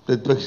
ప్రతిపక్ష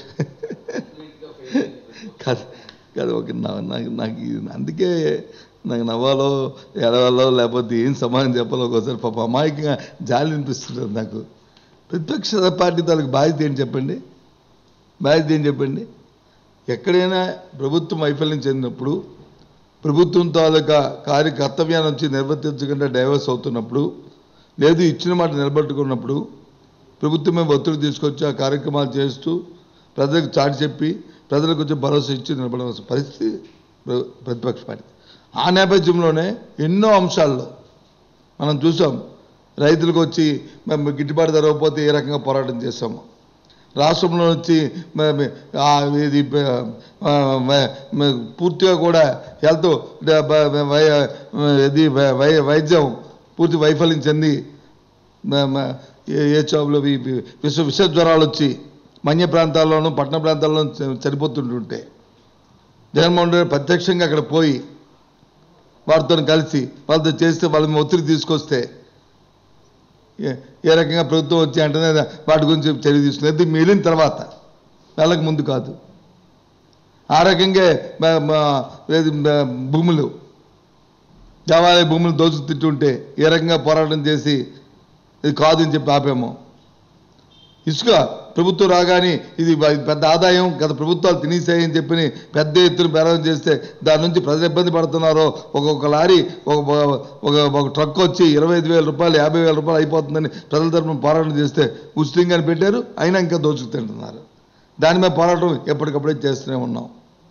కాదు కాదు ఒక నా- నాకు నాకు ఇది- అందుకే నాకు నవ్వాలో ఎడవాలో లేకపోతే ఏం సమాధానం చెప్పాలో ఒకసారి పాప అమాయకంగా జాలి అనిపిస్తుంటుంది నాకు ప్రతిపక్ష పార్టీ తాలూకు బాధ్యత ఏంటి చెప్పండి బాధ్యత ఏం చెప్పండి ఎక్కడైనా ప్రభుత్వం వైఫల్యం చెందినప్పుడు ప్రభుత్వం తాలూకా కార్య కర్తవ్యాన్ని వచ్చి నిర్వర్తించకుండా డైవర్స్ అవుతున్నప్పుడు లేదు ఇచ్చిన మాట నిలబెట్టుకున్నప్పుడు ప్రభుత్వమే ఒత్తిడి తీసుకొచ్చి ఆ కార్యక్రమాలు చేస్తూ ప్రజలకు చాటి చెప్పి ప్రజలకు వచ్చి భరోసా ఇచ్చి నిలబడవలసిన పరిస్థితి ప్ర- ప్రతిపక్ష పార్టీ ఆ నేపథ్యంలోనే ఎన్నో అంశాల్లో మనం చూసాం రైతులకు వచ్చి మేము గిట్టుబాటు ధర ఇవ్వకపోతే ఏ రకంగా పోరాటం చేస్తాము రాష్ట్రంలో వచ్చి మ- మ- ఆ ఇది ఆ, మ- మ- పూర్తిగా కూడా హెల్త్ డ- బ- బ- వై- ఇది వై- వై- వైద్యం పూర్తి వైఫల్యం చెంది మ- మ- ఏ- ఏ చావులో వి- వి- విష విష జ్వరాలు వచ్చి మన్య ప్రాంతాల్లోనూ పట్టణ ప్రాంతాల్లోనూ చ- చనిపోతుంటుంటే జగన్మోహన్ రెడ్డి ప్రత్యక్షంగా అక్కడ పోయి వారితో కలిసి వాళ్ళతో చేస్తే వాళ్ళ మీద ఒత్తిడి తీసుకొస్తే ఏ- ఏ రకంగా ప్రభుత్వం వచ్చి అంటేనే వాటి గురించి చర్య తీసుకుని అది మిగిలిన తర్వాత వాళ్ళకి ముందు కాదు ఆ రకంగా మ- మ- ఏది మ- భూములు దేవాలయ భూములు దోచుకు తిట్టుంటే ఏ రకంగా పోరాటం చేసి ఇది కాదు అని చెప్పి ఆపాము ఇసుక ప్రభుత్వం రాగానే ఇది బ- పెద్ద ఆదాయం గత ప్రభుత్వాలు తినేసాయని చెప్పి పెద్ద ఎత్తున బేరం చేస్తే దాని నుంచి ప్రజలు ఇబ్బంది పడుతున్నారో ఒక్కొక్క లారీ ఒక ఒక ఒక ట్రక్ వచ్చి ఇరవై ఐదు వేల రూపాయలు యాభై వేల రూపాయలు అయిపోతుందని ప్రజల తరఫున పోరాటం చేస్తే ఉచితంగానే పెట్టారు అయినా ఇంకా దోచుకు తింటున్నారు దాని మీద పోరాటం ఎప్పటికప్పుడే చేస్తూనే ఉన్నాం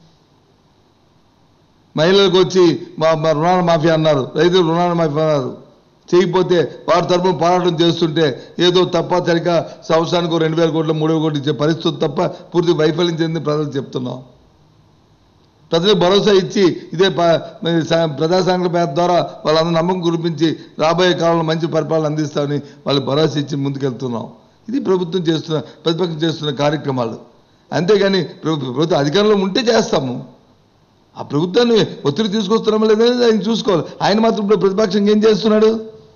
మహిళలకు వచ్చి మా మా రుణాల మాఫీ అన్నారు రైతులు రుణాల మాఫీ అన్నారు చేయకపోతే వారి తరపున పోరాటం చేస్తుంటే ఏదో తప్ప సరిగా సంవత్సరానికి ఓ రెండు వేల కోట్లు మూడు వేల కోట్లు ఇచ్చే పరిస్థితి తప్ప పూర్తి వైఫల్యం చెంది ప్రజలు చెప్తున్నాం ప్రజలకు భరోసా ఇచ్చి ఇదే ప- మరి స- ప్రజా సంఘ పేద ద్వారా వాళ్ళందరూ నమ్మకం కురిపించి రాబోయే కాలంలో మంచి పరిపాలన అందిస్తామని వాళ్ళు భరోసా ఇచ్చి ముందుకెళ్తున్నాం ఇది ప్రభుత్వం చేస్తున్న ప్రతిపక్షం చేస్తున్న కార్యక్రమాలు అంతేగాని ప్రభు- ప్రభుత్వం అధికారంలో ఉంటే చేస్తాము ఆ ప్రభుత్వాన్ని ఒత్తిడి తీసుకొస్తున్నామా లేదనేది ఆయన చూసుకోవాలి ఆయన మాత్రం ఇప్పుడు ప్రతిపక్షంగా ఏం చేస్తున్నాడు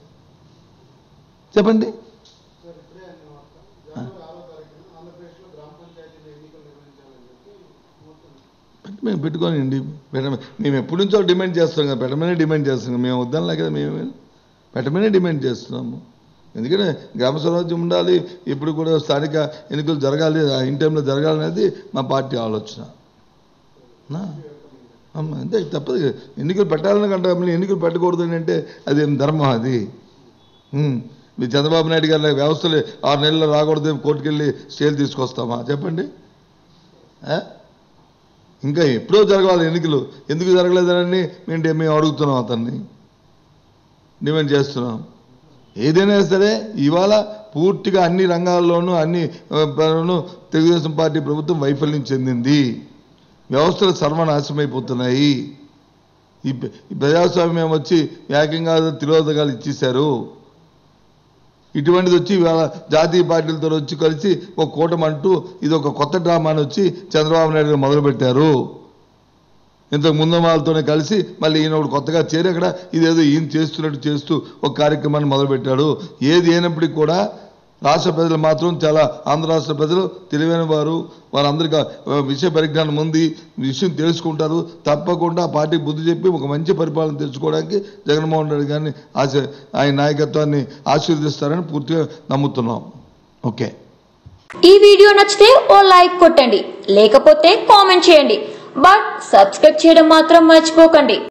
చెప్పండి సార్ ఇప్పుడే ఆయన వార్త. జనవరి ఆరో తారీఖున ఆంధ్రప్రదేశ్లో గ్రామ పంచాయతీల ఎన్నికలు నిర్వహించాలని చెప్పి కోరుతున్నాం పెట్టి మేము పెట్టుకోనండి పెట్టమ మేము ఎప్పటి నుంచో డిమాండ్ చేస్తాం కదా పెట్టమనే డిమాండ్ చేస్తున్నాం మేము వద్దనలే కదా మేము పెట్టమనే డిమాండ్ చేస్తున్నాము ఎందుకంటే గ్రామ స్వరాజ్యం ఉండాలి ఇప్పుడు కూడా స్థానిక ఎన్నికలు జరగాలి ఆ ఇన్ టైంలో జరగాలనేది మా పార్టీ ఆలోచన నా? అమ్మ, అంతే తప్పదు కదా. ఎన్నికలు పెట్టాలని కంటే మళ్ళీ ఎన్నికలు పెట్టకూడదు అని అంటే అది ఏం ధర్మం అది ఉమ్. మీ చంద్రబాబు నాయుడు గారి వ్యవస్థలు ఆరు నెలలు రాకూడదు కోర్టుకెళ్ళి స్టేలు తీసుకొస్తామా చెప్పండి ఆ? ఇంకా ఎప్పుడో జరగాలి ఎన్నికలు ఎందుకు జరగలేదని మేము డి- మేము అడుగుతున్నాం అతన్ని డిమాండ్ చేస్తున్నాం ఏదైనా సరే ఇవాళ పూర్తిగా అన్ని రంగాల్లోనూ అన్ని ఆ, పనులను తెలుగుదేశం పార్టీ ప్రభుత్వం వైఫల్యం చెందింది వ్యవస్థలు సర్వనాశమైపోతున్నాయి ఈ ప్ర- ఈ ప్రజాస్వామ్యం వచ్చి ఏకంగా తిరోధకాలు ఇచ్చేశారు ఇటువంటిది వచ్చి ఇవాళ జాతీయ పార్టీలతో వచ్చి కలిసి ఒక కూటమి అంటూ ఇది ఒక కొత్త డ్రామాని వచ్చి చంద్రబాబు నాయుడు గారు మొదలుపెట్టారు ఇంతకు ముందు వాళ్ళతోనే కలిసి మళ్ళీ ఈయన ఒకడు కొత్తగా చేరి అక్కడ ఇదేదో ఈయన చేస్తున్నట్టు చేస్తూ ఒక కార్యక్రమాన్ని మొదలుపెట్టాడు ఏది అయినప్పటికీ కూడా రాష్ట్ర ప్రజలు మాత్రం చాలా ఆంధ్ర రాష్ట్ర ప్రజలు తెలివైన వారు వారందరికీ ఆ, విషయ పరిజ్ఞానం ఉంది విషయం తెలుసుకుంటారు తప్పకుండా ఆ పార్టీ బుద్ధి చెప్పి ఒక మంచి పరిపాలన తెచ్చుకోవడానికి జగన్మోహన్ రెడ్డి గారిని ఆశ ఆయన నాయకత్వాన్ని ఆశీర్వదిస్తారని పూర్తిగా నమ్ముతున్నాం ఓకే ఈ వీడియో నచ్చితే ఓ లైక్ కొట్టండి లేకపోతే కామెంట్ చేయండి బట్ సబ్స్క్రైబ్ చేయడం మాత్రం మర్చిపోకండి